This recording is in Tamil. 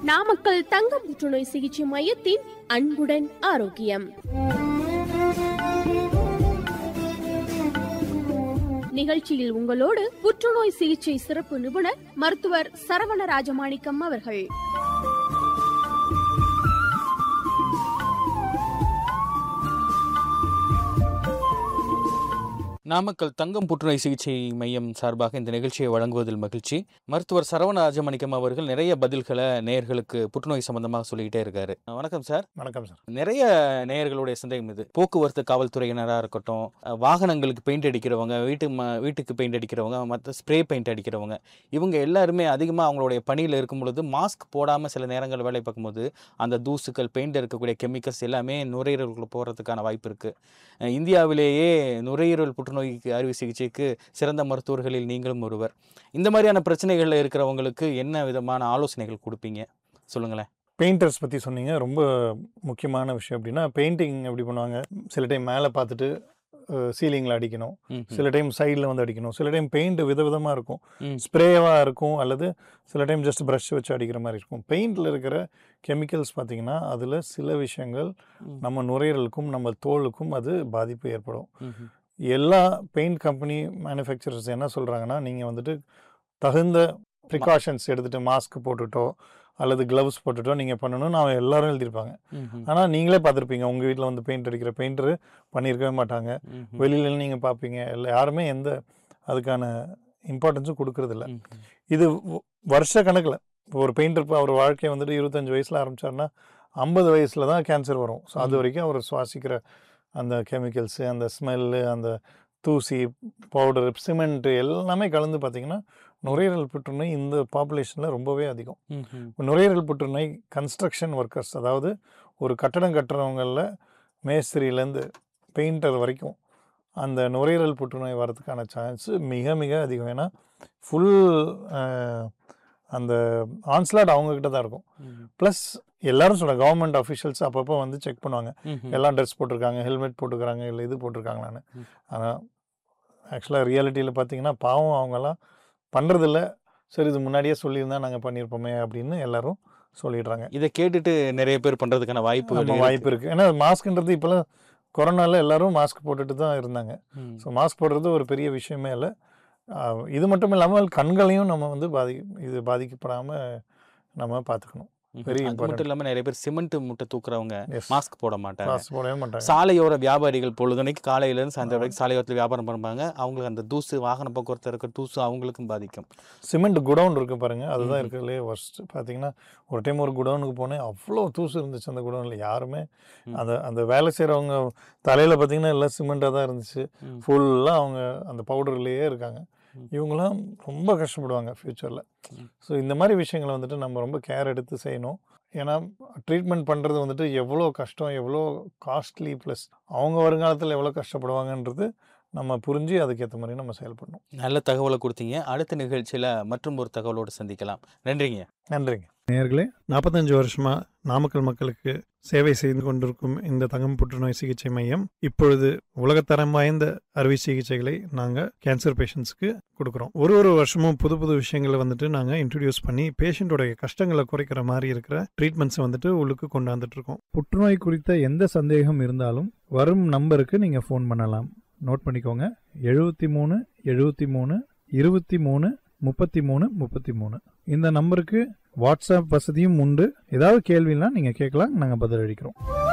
நாமக்கல் தங்கம் புற்றுநோய் சிகிச்சை மையத்தின் அன்புடன் ஆரோக்கியம் நிகழ்ச்சியில் உங்களோடு புற்றுநோய் சிகிச்சை சிறப்பு நிபுணர் மருத்துவர் சரவண ராஜமாணிக்கம் அவர்கள் நாமக்கல் தங்கம் புற்றுநோய் சிகிச்சை மையம் சார்பாக இந்த நிகழ்ச்சியை வழங்குவதில் மகிழ்ச்சி மருத்துவர் சரவண ராஜமணிக்கம் அவர்கள் நிறைய பதில்களை நேயர்களுக்கு புற்றுநோய் சம்பந்தமாக சொல்லிக்கிட்டே இருக்காரு வணக்கம் சார் வணக்கம் சார் நிறைய நேயர்களுடைய சந்தேகம் இது போக்குவரத்து காவல்துறையினராக இருக்கட்டும் அஹ், வாகனங்களுக்கு பெயிண்ட் அடிக்கிறவங்க வீட்டு ம வீட்டுக்கு பெயிண்ட் அடிக்கிறவங்க மற்ற ஸ்ப்ரே பெயிண்ட் அடிக்கிறவங்க இவங்க எல்லாருமே அதிகமாக அவங்களுடைய பணியில் இருக்கும் பொழுது மாஸ்க் போடாமல் சில நேரங்கள் வேலை பார்க்கும்போது அந்த தூசுக்கள் பெயிண்ட் இருக்கக்கூடிய கெமிக்கல்ஸ் எல்லாமே நுரையீரலுக்குள்ள போகிறதுக்கான வாய்ப்பு இருக்குது இந்தியாவிலேயே நுரையீரல் புற்றுநோய்க்கு அறுவை சிகிச்சைக்கு சிறந்த மருத்துவர்களில் நீங்களும் ஒருவர் இந்த மாதிரியான பிரச்சனைகளில் இருக்கிறவங்களுக்கு என்ன விதமான ஆலோசனைகள் கொடுப்பீங்க சொல்லுங்களேன் பெயிண்டர்ஸ் பற்றி சொன்னீங்க ரொம்ப முக்கியமான விஷயம் அப்படின்னா பெயிண்டிங் எப்படி பண்ணுவாங்க சில டைம் மேலே பார்த்துட்டு சீலிங்கில் அடிக்கணும் ம், ம். சில டைம் சைடில் வந்து அடிக்கணும் சில டைம் பெயிண்ட் விதவிதமாக இருக்கும் ம். ஸ்ப்ரேவாக இருக்கும் அல்லது சில டைம் ஜஸ்ட் ப்ரஷ் வச்சு அடிக்கிற மாதிரி இருக்கும் பெயிண்டில் இருக்கிற கெமிக்கல்ஸ் பார்த்தீங்கன்னா அதில் சில விஷயங்கள் ம். நம்ம நுரையீரலுக்கும் நம்ம தோலுக்கும் அது பாதிப்பு ஏற்படும் ம், ம். எல்லா பெயிண்ட் கம்பெனி மேனுஃபேக்சரர்ஸ் என்ன சொல்கிறாங்கன்னா நீங்கள் வந்துட்டு தகுந்த ப்ரிகாஷன்ஸ் எடுத்துகிட்டு மாஸ்க் போட்டுட்டோ அல்லது க்ளவுஸ் போட்டுட்டோ நீங்கள் பண்ணணும்னு அவன் எல்லாரும் எழுதியிருப்பாங்க ம், ம். ஆனால் நீங்களே பார்த்துருப்பீங்க உங்கள் வீட்டில் வந்து பெயிண்ட் அடிக்கிற பெயிண்டர் பண்ணியிருக்கவே மாட்டாங்க ம், ம். வெளியில நீங்கள் பார்ப்பீங்க இல்லை யாருமே எந்த அதுக்கான இம்பார்ட்டன்ஸும் கொடுக்கறதில்ல ம், ம். இது வ- வருஷ கணக்கில் இப்போ ஒரு பெயிண்டர் இப்போ அவர் வாழ்க்கையை வந்துட்டு இருபத்தஞ்சு வயசில் ஆரம்பிச்சாருன்னா ஐம்பது வயசில் தான் கேன்சர் வரும் ஸோ அது ம். வரைக்கும் அவர் சுவாசிக்கிற அந்த கெமிக்கல்ஸு அந்த ஸ்மெல்லு அந்த தூசி பவுடர் சிமெண்ட்டு எல்லாமே கலந்து பார்த்தீங்கன்னா நுரையீரல் புற்றுநோய் இந்த பாப்புலேஷனில் ரொம்பவே அதிகம் ம், ம். இப்போ நுரையீரல் புற்றுநோய் கன்ஸ்ட்ரக்ஷன் ஒர்க்கர்ஸ் அதாவது ஒரு கட்டடம் கட்டுறவங்களில் மேஸ்திரியிலேருந்து பெயிண்டர் வரைக்கும் அந்த நுரையீரல் புற்றுநோய் வரதுக்கான சான்ஸ் மிக மிக அதிகம் ஏன்னா ஃபுல் அந்த ஆன்ஸ்லாட் அவங்கக்கிட்ட தான் இருக்கும் ம், ப்ளஸ் எல்லாரும் சொல்கிறாங்க கவர்மெண்ட் அஃபிஷியல்ஸ் அப்பப்போ வந்து செக் பண்ணுவாங்க ம், ம். எல்லாம் ட்ரெஸ் போட்டிருக்காங்க ஹெல்மெட் போட்டுக்கிறாங்க இல்லை இது போட்டிருக்காங்களான்னு ம். ஆனால் ஆக்சுவலாக ரியாலிட்டியில் பார்த்தீங்கன்னா பாவம் அவங்கெல்லாம் பண்ணுறதில்ல சரி இது முன்னாடியே சொல்லியிருந்தா நாங்கள் பண்ணியிருப்போமே அப்படின்னு எல்லாரும் சொல்லிடுறாங்க இதை கேட்டுட்டு நிறைய பேர் பண்றதுக்கான வாய்ப்புகள் நம்ம இருக்கு. வாய்ப்பு இருக்குது ஏன்னா மாஸ்க்ன்றது இப்போலாம் கொரோனாவில் எல்லாரும் மாஸ்க் போட்டுட்டு தான் இருந்தாங்க ம். ஸோ மாஸ்க் போடுறது ஒரு பெரிய விஷயமே இல்லை ஆஹ் இது மட்டும் இல்லாமல் கண்களையும் நம்ம வந்து பாதி இது பாதிக்கப்படாமல் நம்ம பார்த்துக்கணும் ம். very அது important. மட்டும் இல்லாம நிறைய பேர் சிமெண்ட் முட்டை தூக்குறவங்க எஸ் மாஸ்க் போட மாட்டாங்க மாஸ்க் போடவே மாட்டாங்க சாலையோர வியாபாரிகள் பொழுதுனைக்கு காலையில இருந்து சாயந்தரம் வரைக்கும் சாலையோரத்தில் வியாபாரம் பண்ணுவாங்க அவங்களுக்கு அந்த தூசு வாகன போக்குவரத்து இருக்கிற தூசு அவங்களுக்கும் பாதிக்கும் சிமெண்ட் குடவுன் இருக்கு பாருங்க அதுதான் ம்ஹும். இருக்கிறதுலே ஒர்ஸ்ட் பார்த்தீங்கன்னா ஒரு டைம் ஒரு குடவுனுக்கு போனேன் அவ்வளோ தூசு இருந்துச்சு அந்த குடவுனில் யாருமே ம். அந்த அந்த வேலை செய்கிறவங்க தலையில் பார்த்தீங்கன்னா எல்லாம் சிமெண்ட்டாக தான் இருந்துச்சு ம். ஃபுல்லாக அவங்க அந்த பவுடர்லேயே இருக்காங்க ம். இவங்களாம் ரொம்ப கஷ்டப்படுவாங்க ஃப்யூச்சரில் ம். ஸோ இந்த மாதிரி விஷயங்களை வந்துட்டு நம்ம ரொம்ப கேர் எடுத்து செய்யணும் ஏன்னா ட்ரீட்மெண்ட் பண்ணுறது வந்துட்டு எவ்வளோ கஷ்டம் எவ்வளோ காஸ்ட்லி ப்ளஸ் அவங்க வருங்காலத்தில் எவ்வளோ கஷ்டப்படுவாங்கன்றது நம்ம புரிஞ்சு அதுக்கேற்ற மாதிரி நம்ம செயல்படணும் நல்ல தகவலை கொடுத்தீங்க அடுத்த நிகழ்ச்சியில மற்றும் ஒரு தகவலோடு சந்திக்கலாம் நன்றிங்க நன்றிங்க நேர்களே நாற்பத்தஞ்சு வருஷமா நாமக்கல் மக்களுக்கு சேவை செய்து கொண்டிருக்கும் இந்த தங்கம் புற்றுநோய் சிகிச்சை மையம் இப்பொழுது உலகத்தரம் வாய்ந்த அறுவை சிகிச்சைகளை நாங்கள் கேன்சர் பேஷண்ட்ஸ்க்கு கொடுக்குறோம் ஒரு ஒரு வருஷமும் புது புது விஷயங்களை வந்துட்டு நாங்கள் இன்ட்ரடியூஸ் பண்ணி பேஷண்ட்டோடைய கஷ்டங்களை குறைக்கிற மாதிரி இருக்கிற ட்ரீட்மெண்ட்ஸை வந்துட்டு உள்ளுக்கு கொண்டாந்துட்டு இருக்கோம் புற்றுநோய் குறித்த எந்த சந்தேகம் இருந்தாலும் வரும் நம்பருக்கு நீங்கள் ஃபோன் பண்ணலாம் நோட் பண்ணிக்கோங்க எழுபத்தி மூணு எழுபத்தி மூணு இருபத்தி மூணு முப்பத்தி மூணு முப்பத்தி மூணு இந்த நம்பருக்கு வாட்ஸ்அப் வசதியும் உண்டு ஏதாவது கேள்வினா நீங்கள் கேட்கலாம் நாங்கள் பதிலளிக்கிறோம்